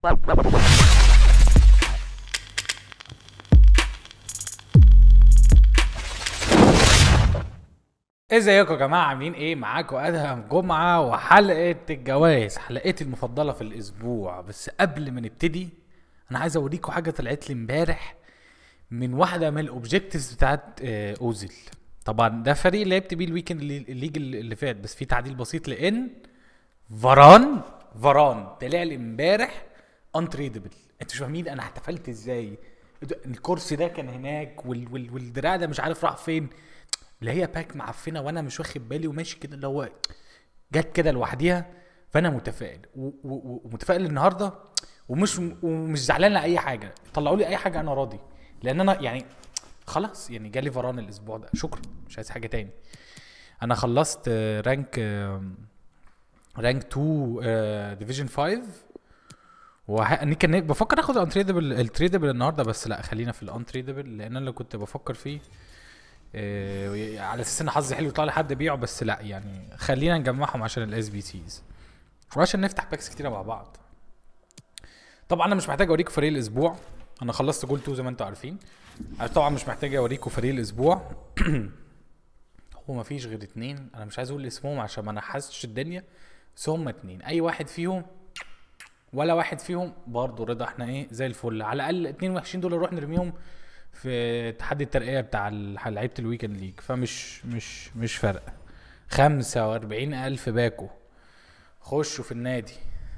ازيكم يا جماعه عاملين ايه معاكم ادهم جمعه وحلقه الجواز حلقتي المفضله في الاسبوع بس قبل ما نبتدي انا عايز اوريكم حاجه طلعت لي امبارح من واحده من الاوبجكتيفز بتاعت آه، اوزيل طبعا ده فريق اللي لعبت بيه الويكند اللي- الليج اللي فات بس في تعديل بسيط لان فران فران طلع لي امبارح انتريدبل انتوا مش فاهمين انا احتفلت ازاي الكرسي ده كان هناك وال وال والدراع ده مش عارف راح فين اللي هي باك معفنه وانا مش واخد بالي وماشي كده اللي هو جت كده لوحديها فانا متفائل و- و- و- ومتفائل النهارده ومش ومش زعلان لاي حاجه طلعوا لي اي حاجه انا راضي لان انا يعني خلاص يعني جالي فران الاسبوع ده شكرا مش عايز حاجه تاني انا خلصت آه، رانك آه، رانك 2 ديفيجن 5 وه... كان بفكر اخد الانتريدبل التريدبل النهارده بس لا خلينا في الانتريدبل لان انا اللي كنت بفكر فيه آه، على اساس ان حظي حلو يطلع لي حد بيعه بس لا يعني خلينا نجمعهم عشان الاس بي سيز وعشان نفتح باكس كتيره مع بعض طبعا انا مش محتاج اوريكم فريق الاسبوع انا خلصت جول 2 زي ما انتم عارفين أنا طبعا مش محتاج اوريكم فريق الاسبوع هو ما فيش غير اتنين انا مش عايز اقول اسمهم عشان ما نحسش الدنيا بس هم اتنين اي واحد فيهم ولا واحد فيهم برضه رضا احنا ايه زي الفل على الاقل اتنين وحشين دول نروح نرميهم في تحدي الترقية بتاع ال- لعيبة الويكند ليج فمش مش مش فرق خمسة واربعين ألف باكو خشوا في النادي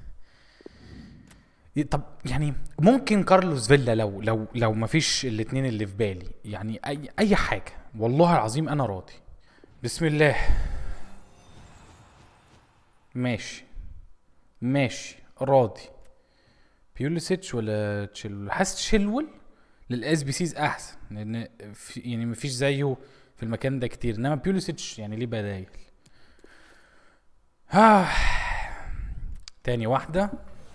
ي- طب يعني ممكن كارلوس فيلا لو لو لو ما فيش الاتنين اللي في بالي يعني اي اي حاجة والله العظيم انا راضي بسم الله ماشي ماشي راضي بيوليسيتش ولا تشيلول حاسس تشيلول للاس بي سيز احسن لان في يعني مفيش زيه في المكان ده كتير انما بيوليسيتش يعني ليه بدايل آه. تاني واحدة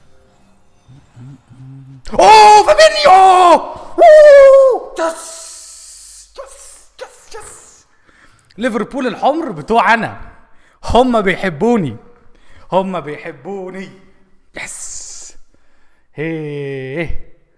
اوه فابينيو أوه! يس يس يس يس ليفربول الحمر بتوع انا هم بيحبوني هم بيحبوني يس هي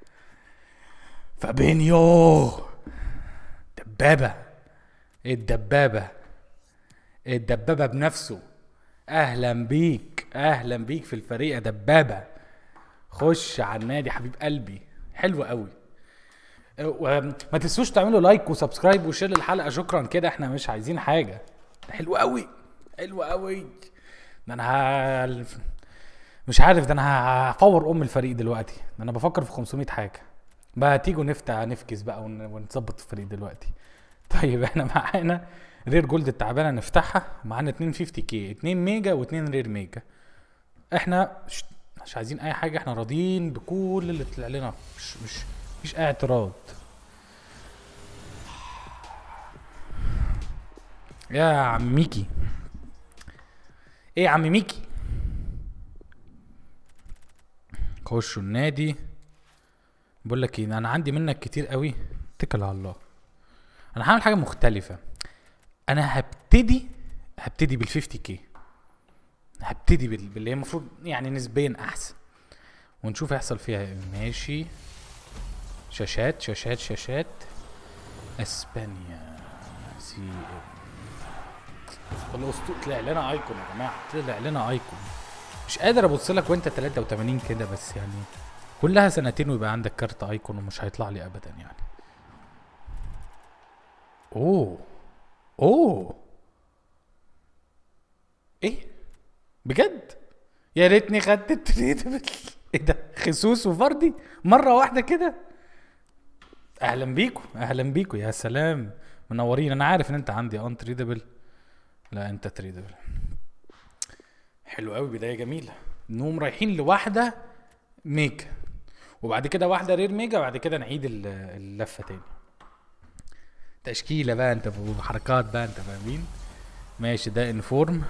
فابينيو دبابة الدبابة الدبابة بنفسه اهلا بيك اهلا بيك في الفريق يا دبابة خش على النادي حبيب قلبي حلو قوي وما تنسوش تعملوا لايك وسبسكرايب وشير الحلقة شكرا كده احنا مش عايزين حاجة حلو قوي حلو قوي ده انا ه... مش عارف ده انا هفور ام الفريق دلوقتي ده انا بفكر في 500 حاجه بقى تيجوا نفتح نفكس بقى ون- ونظبط الفريق دلوقتي طيب احنا معانا رير جولد التعبانه نفتحها معانا 250 كي 2 ميجا و2 رير ميجا احنا مش, مش عايزين اي حاجه احنا راضيين بكل اللي طلع لنا مش مش مفيش اي اعتراض يا عم ميكي ايه يا عم ميكي خشوا النادي بقول لك ايه انا عندي منك كتير قوي اتكل على الله انا هعمل حاجه مختلفه انا هبتدي هبتدي بال 50 كي هبتدي بال- باللي هي المفروض يعني نسبيا احسن ونشوف هيحصل فيها ايه ماشي شاشات شاشات شاشات اسبانيا سي الاسطول طلع لنا ايكون يا جماعه طلع لنا ايكون مش قادر ابص لك وانت 83 كده بس يعني كلها سنتين ويبقى عندك كارت ايكون ومش هيطلع لي ابدا يعني اوه اوه ايه بجد يا ريتني خدت التريدبل ايه ده خصوص وفردي مره واحده كده اهلا بيكم اهلا بيكم يا سلام منورين انا عارف ان انت عندي ان تريدبل لا انت تريدبل حلو قوي بدايه جميله انهم رايحين لواحده ميجا وبعد كده واحده رير ميجا وبعد كده نعيد ال- اللفه تاني تشكيله بقى انت وحركات بقى انت فاهمين ماشي ده انفورم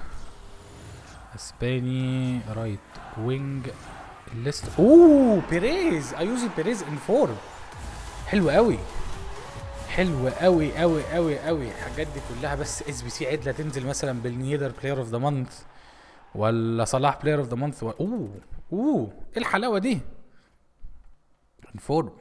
اسباني رايت وينج الليست اوه بيريز ايوزي بيريز انفورم حلو قوي حلو قوي قوي قوي قوي الحاجات دي كلها بس اس بي سي عدله تنزل مثلا بالنيدر بلاير اوف ذا مانث ولا صلاح بلاير اوف ذا مانث اوه اوه ايه الحلاوه دي انفورم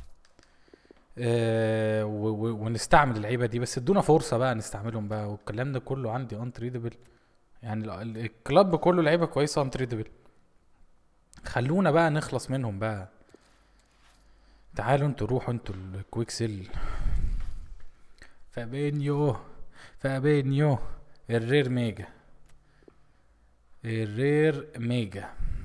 آه و- و- ونستعمل اللعيبه دي بس ادونا فرصه بقى نستعملهم بقى والكلام ده كله عندي انتريدبل يعني ال- ال- الكلاب كله لعيبه كويسه انتريدبل خلونا بقى نخلص منهم بقى تعالوا انتوا روحوا انتوا الكويك سيل فابينيو فابينيو الرير ميجا الرير ميجا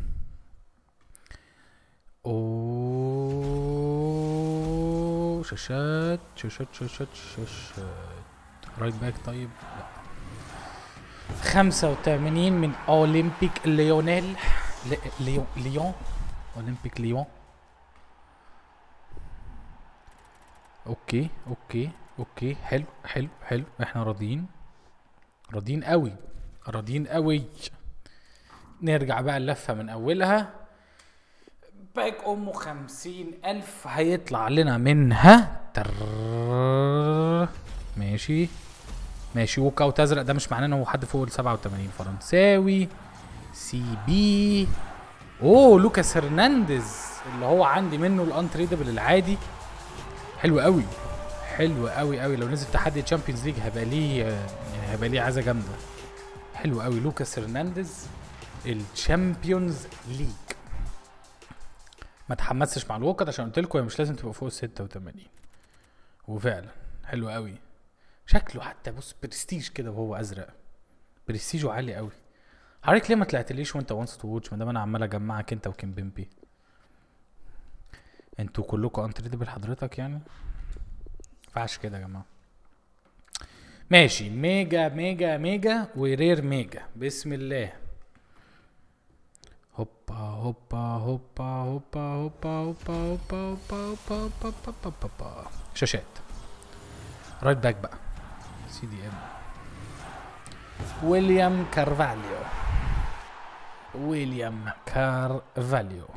اوه شاشات شاشات شاشات شاشات رايت باك طيب لا 85 من اولمبيك ليونيل لي- ليون ليون اولمبيك ليون اوكي اوكي اوكي حلو حلو حلو احنا راضيين راضيين قوي راضيين قوي نرجع بقى اللفة من أولها باك أمه خمسين ألف هيطلع لنا منها تر ماشي ماشي ووك اوت ازرق ده مش معناه ان هو حد فوق ال 87 فرنساوي سي بي اوه لوكاس هرنانديز اللي هو عندي منه الانتريدبل العادي حلو قوي حلو قوي قوي لو نزل تحدي تشامبيونز ليج هيبقى ليه آه، يعني هيبقى ليه عزه جامده حلو قوي لوكاس هرنانديز الشامبيونز ليج ما تحمسش مع الوقت عشان قلت لكم مش لازم تبقى فوق ال 86 وفعلا حلو قوي شكله حتى بص برستيج كده وهو ازرق برستيجه عالي قوي حضرتك ليه ما طلعتليش وانت وانس تو واتش ما دام انا عمال اجمعك انت وكيمبيمبي انتوا كلكم انتريدبل حضرتك يعني ينفعش كده يا جماعه ماشي ميجا ميجا ميجا ورير ميجا بسم الله هوبا هوبا هوبا هوبا هوبا هوبا هوبا هوبا هوبا هوبا هوبا هوبا شاشات رايت باك بقى سي دي ام ويليام كارفاليو ويليام كارفاليو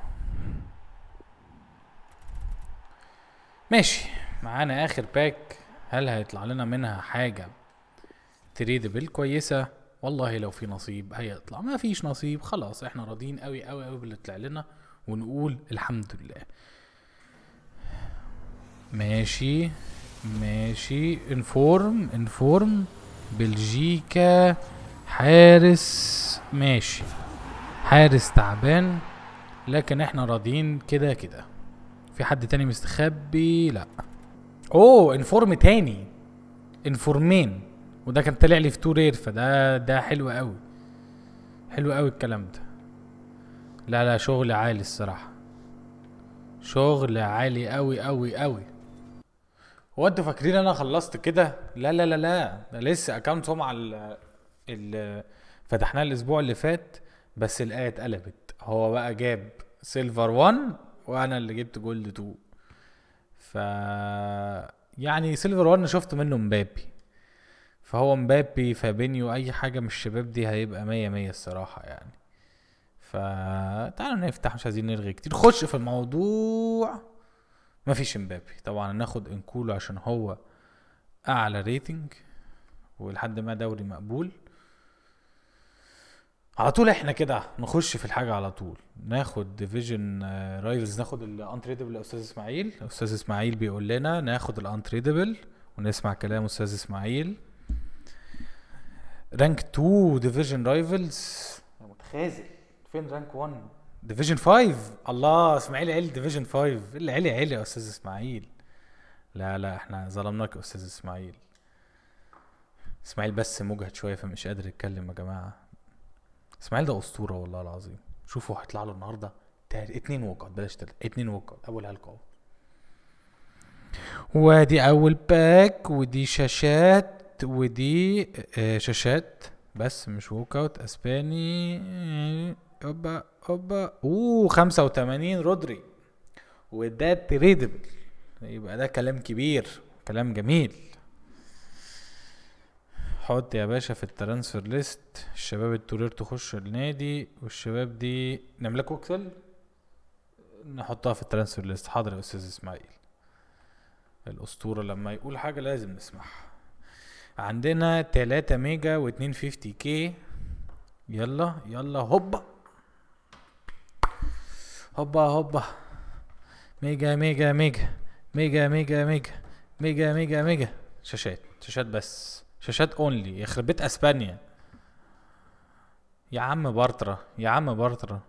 ماشي معانا اخر باك هل هيطلع لنا منها حاجه تريدبل كويسه والله لو في نصيب هيطلع ما فيش نصيب خلاص احنا راضيين قوي قوي قوي باللي طلع لنا ونقول الحمد لله ماشي ماشي انفورم انفورم بلجيكا حارس ماشي حارس تعبان لكن احنا راضيين كده كده في حد تاني مستخبي لا اوه انفورم تاني انفورمين وده كان طلع لي في تو رير فده ده حلو قوي حلو قوي الكلام ده لا لا شغل عالي الصراحه شغل عالي قوي قوي قوي هو انتوا فاكرين انا خلصت كده لا لا لا لا ده لسه اكونت هم على ال ال فتحناه الاسبوع اللي فات بس الايه اتقلبت هو بقى جاب سيلفر 1 وانا اللي جبت جولد 2 ف يعني سيلفر 1 شفت منه مبابي فهو مبابي فابينيو اي حاجه من الشباب دي هيبقى مية مية الصراحه يعني فتعالوا نفتح مش عايزين نرغي كتير خش في الموضوع مفيش مبابي طبعا ناخد انكولو عشان هو اعلى ريتنج ولحد ما دوري مقبول على طول احنا كده نخش في الحاجه على طول ناخد ديفيجن رايفلز ناخد الانتريدبل استاذ اسماعيل استاذ اسماعيل بيقول لنا ناخد الانتريدبل ونسمع كلام استاذ اسماعيل رانك 2 ديفيجن رايفلز متخاذل فين رانك 1 ديفيجن 5 الله اسماعيل عيل ديفيجن 5 إيه اللي عيلي عيلي يا استاذ اسماعيل لا لا احنا ظلمناك يا استاذ اسماعيل اسماعيل بس مجهد شويه فمش قادر يتكلم يا جماعه اسماعيل ده اسطوره والله العظيم شوفوا هيطلع له النهارده تل- اتنين ووك اوت بلاش تلاتة اتنين ووك اوت اول هلك اهو وادي اول باك ودي شاشات ودي آه، شاشات بس مش ووك اوت اسباني آه، اوبا اوبا اوه 85 رودري وده تريدبل يبقى ده كلام كبير كلام جميل حط يا باشا في الترانسفير ليست الشباب التورير تخش النادي والشباب دي نملكوا اكسل نحطها في الترانسفير ليست حاضر يا استاذ اسماعيل الاسطوره لما يقول حاجه لازم نسمعها عندنا 3 ميجا و250 كي يلا يلا هوبا هوبا هوبا ميجا ميجا ميجا ميجا ميجا ميجا ميجا ميجا ميجا شاشات شاشات بس شاشات اونلي يخرب بيت اسبانيا يا عم بارترا يا عم بارترا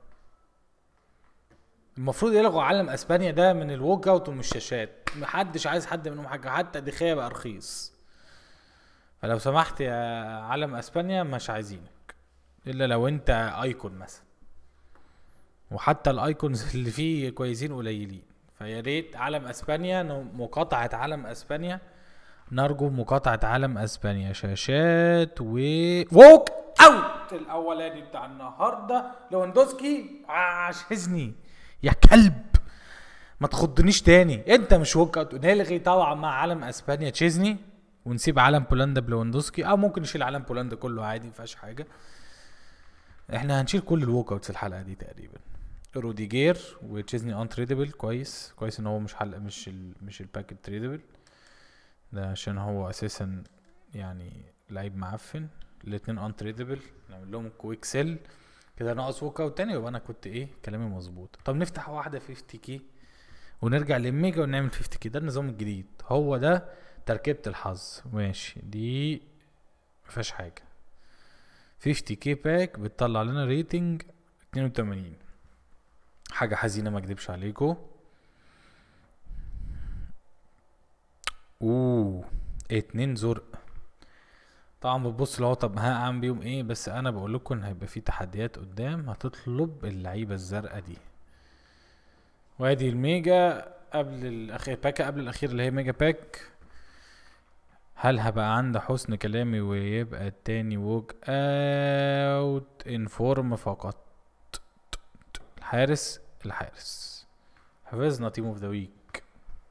المفروض يلغوا علم اسبانيا ده من الووك اوت ومن الشاشات محدش عايز حد منهم حاجه حتى دخيه بقى رخيص فلو سمحت يا علم اسبانيا مش عايزينك الا لو انت ايكون مثلا وحتى الايكونز اللي فيه كويسين قليلين فيا ريت علم اسبانيا نو- مقاطعه علم اسبانيا نرجو مقاطعه علم اسبانيا شاشات و ووك اوت الاولاني بتاع النهارده لواندوسكي عشزني يا كلب ما تخضنيش تاني انت مش ووك اوت نلغي طبعا مع علم اسبانيا تشيزني ونسيب علم بولندا بلواندوسكي او ممكن نشيل علم بولندا كله عادي مفيهاش حاجه احنا هنشيل كل الووك اوتس الحلقه دي تقريبا روديجير وتشيزني ان تريدبل كويس كويس ان هو مش حلقه مش ال مش الباكت تريدبل ده عشان هو اساسا يعني لعيب معفن الاتنين ان تريدبل نعمل لهم كويك سيل كده ناقص ووك اوت تاني يبقى انا كنت ايه كلامي مظبوط طب نفتح واحده 50 كي ونرجع للميجا ونعمل 50 كي ده النظام الجديد هو ده تركيبه الحظ ماشي دي مفيهاش حاجه 50 كي باك بتطلع لنا ريتنج 82 حاجه حزينه ما اكدبش عليكم اوه اتنين زرق طبعا بتبص اللي هو طب ها اعمل بيهم ايه بس انا بقول لكم ان هيبقى في تحديات قدام هتطلب اللعيبه الزرقاء دي وادي الميجا قبل الاخير باكا قبل الاخير اللي هي ميجا باك هل هبقى عند حسن كلامي ويبقى التاني ووك اوت ان فورم فقط الحارس الحارس حفظنا تيم اوف ذا ويك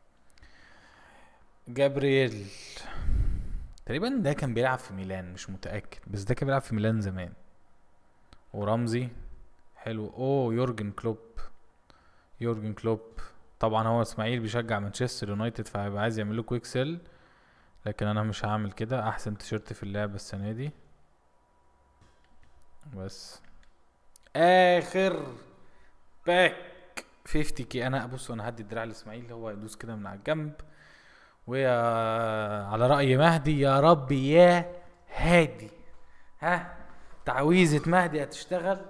جابرييل تقريبا ده كان بيلعب في ميلان مش متأكد بس ده كان بيلعب في ميلان زمان ورمزي حلو اوه يورجن كلوب يورجن كلوب طبعا هو اسماعيل بيشجع مانشستر يونايتد فهيبقى عايز يعمل له كويك سيل لكن انا مش هعمل كده احسن تيشيرت في اللعبه السنه دي بس اخر باك 50 كي انا بص انا هدي الدراع لاسماعيل هو يدوس كده من على الجنب ويا على رأي مهدي يا رب يا هادي ها تعويذة مهدي هتشتغل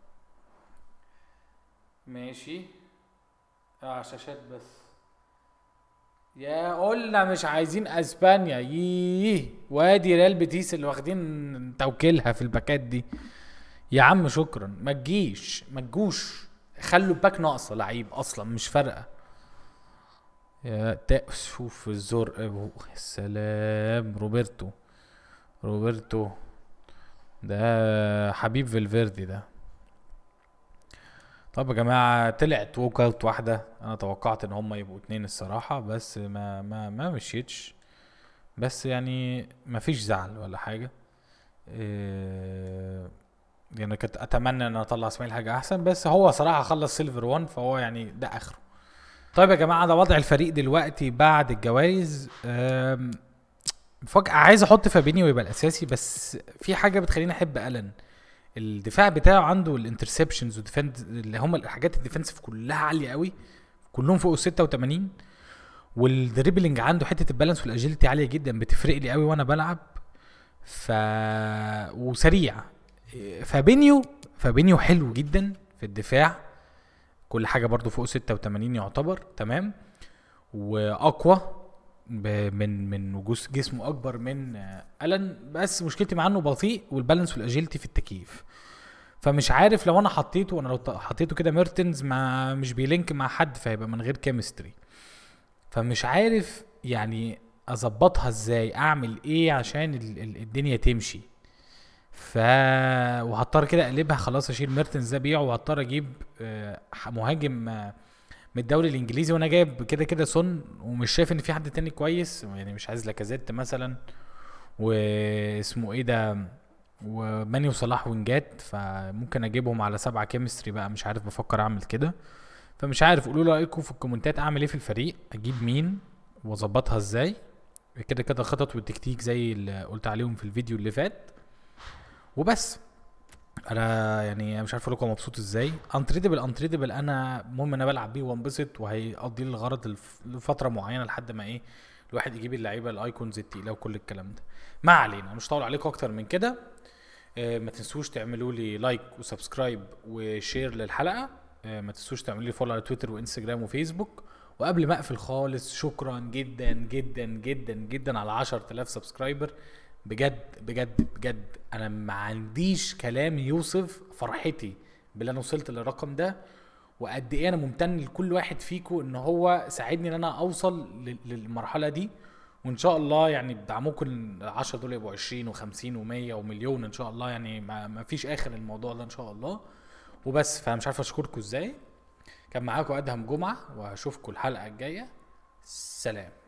ماشي اه شاشات بس يا قلنا مش عايزين اسبانيا ييه وادي ريال بيتيس اللي واخدين توكيلها في الباكات دي يا عم شكرا ما تجيش ما تجوش خلوا الباك ناقصه لعيب اصلا مش فارقه يا تا شوف الزرق يا سلام روبرتو روبرتو ده حبيب فالفيردي ده طب يا جماعة طلعت ووك اوت واحدة انا توقعت ان هما يبقوا اتنين الصراحة بس ما ما ما مشيتش بس يعني ما فيش زعل ولا حاجة إيه يعني كنت اتمنى ان اطلع اسماعيل حاجة احسن بس هو صراحة خلص سيلفر 1 فهو يعني ده اخره طيب يا جماعه ده وضع الفريق دلوقتي بعد الجوائز أم، فجأة عايز احط فابينيو يبقى الاساسي بس في حاجه بتخليني احب الن الدفاع بتاعه عنده الانترسبشنز والديفند اللي هم الحاجات الديفنسيف كلها عاليه قوي كلهم فوق ال 86 والدريبلينج عنده حته البالانس والاجيلتي عاليه جدا بتفرق لي قوي وانا بلعب ف وسريع فابينيو فابينيو حلو جدا في الدفاع كل حاجه برضو فوق 86 يعتبر تمام واقوى ب- من من وجود جسمه اكبر من آه، الن بس مشكلتي معاه انه بطيء والبالانس والاجيلتي في التكييف فمش عارف لو انا حطيته وانا لو ط- حطيته كده ميرتنز ما مش بيلينك مع حد فهيبقى من غير كيمستري فمش عارف يعني اظبطها ازاي اعمل ايه عشان ال- ال- الدنيا تمشي ف وهضطر كده اقلبها خلاص اشيل ميرتنز ده بيعه وهضطر اجيب آه، ح- مهاجم آه، من الدوري الانجليزي وانا جايب كده كده سون ومش شايف ان في حد تاني كويس يعني مش عايز لاكازيت مثلا واسمه ايه ده وماني وصلاح وينجات فممكن اجيبهم على سبعة كيمستري بقى مش عارف بفكر اعمل كده فمش عارف قولوا لي رايكم في الكومنتات اعمل ايه في الفريق اجيب مين واظبطها ازاي كده كده خطط والتكتيك زي اللي قلت عليهم في الفيديو اللي فات وبس انا يعني مش عارف اقول لكم مبسوط ازاي انتريدبل انتريدبل انا المهم انا بلعب بيه وانبسط وهيقضي لي الغرض الف- لفتره معينه لحد ما ايه الواحد يجيب اللعيبه الايكونز التقيله وكل الكلام ده ما علينا مش طول عليكم اكتر من كده آه، ما تنسوش تعملوا لي لايك وسبسكرايب وشير للحلقه آه، ما تنسوش تعملوا لي فولو على تويتر وانستجرام وفيسبوك وقبل ما اقفل خالص شكرا جدا جدا جدا جدا على 10000 سبسكرايبر بجد بجد بجد انا ما عنديش كلام يوصف فرحتي باللي انا وصلت للرقم ده وقد ايه انا ممتن لكل واحد فيكم ان هو ساعدني ان انا اوصل لل- للمرحله دي وان شاء الله يعني بدعمكم ال 10 دول يبقوا 20 و50 و100 ومليون ان شاء الله يعني ما, ما فيش اخر الموضوع ده ان شاء الله وبس فمش عارف اشكركم ازاي كان معاكم ادهم جمعه واشوفكم الحلقه الجايه سلام